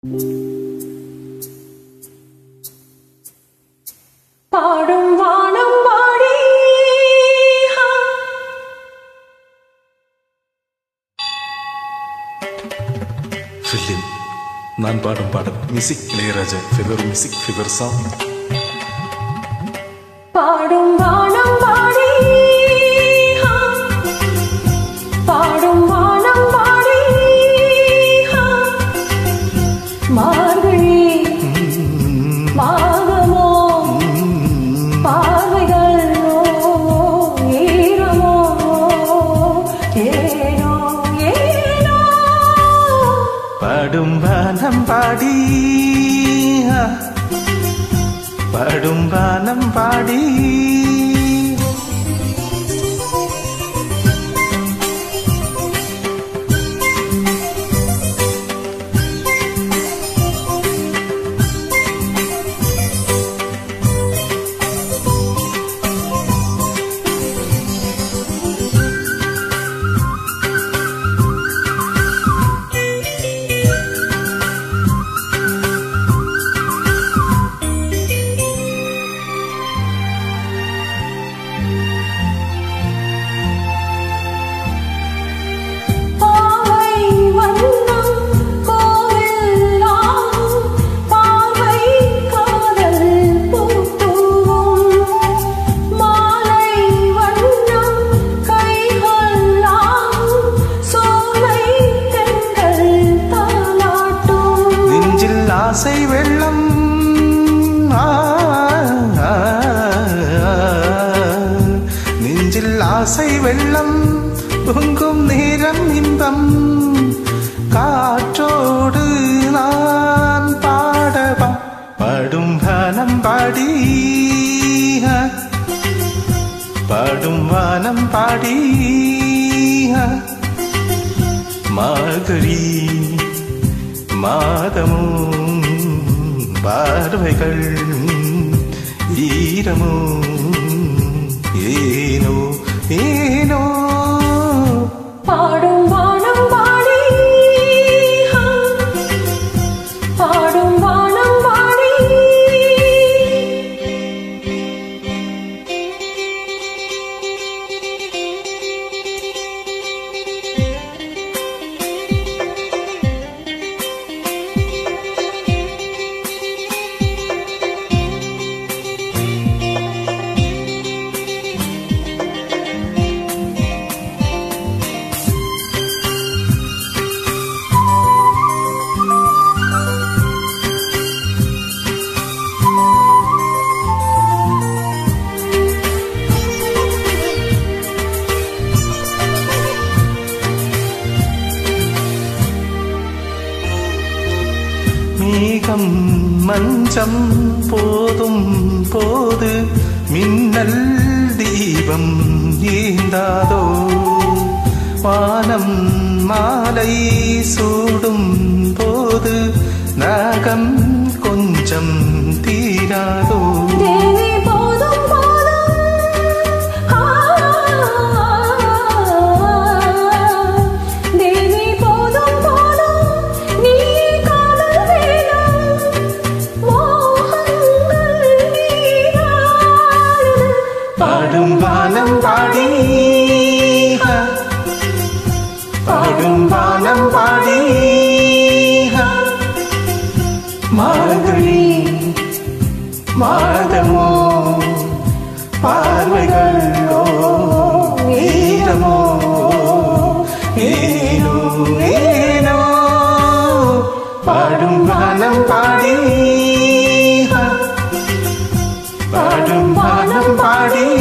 பாடும் வானம் பாடி ஹா. ஃபிலிம் நான் பாடும் பாடல் music Ilaiyaraaja favour music favour song பாடும் வானம் பாடி ஹா. பாடும் வானம் பாடி ஹா. மார்கழி மாதமோ பார்வைகள் ஈரமோ ஏனோ ஏனோ பாடும் வானம் பாடி ஆ. பாடும் வானம் பாடி பாவை வண்ணம் கோவெல்லாம் பார்வை காதல் பூத்தூவும் மாலை வண்ணம் கைகளாம் சோலை தென்றல் தாலாட்டும் நெஞ்சில் ஆசை வெள்ளம் ஆ, ஆ, ஆ. நெஞ்சில் ஆசை வெள்ளம் பொங்கும் நேரம் இன்பம் காற்றோடு நான் பாடவா பாடும் வானம் பாடி ஆ. பாடும் வானம் பாடி ஆ. மார்கழி மாதமும் பார்வைகள் ஈரமோ ஏனோ ஏனோ பாடும் வானம் பாடி ஹா. பாடும் வானம் பாடி மேகம் மஞ்சம் போதும் போது மின்னல் தீபம் ஏந்தாதோ வானம் மாலை சூடும் போது நகம் கொஞ்சம் தீராதோ தேவி போதும் போதும் ஆ தேவி போதும் போதும் நீ காதல் வேணும் மோகங்கள் நீராடு பாடும் வானம் பாடி ஆ. பாடும் வானம் பாடி ஆ. மார்கழி மாதமோ பார்வைகளோ ஈரமோ ஏனோ ஏனோ பாடும் வானம் பாடி ஆ. பாடும் வானம் பாடி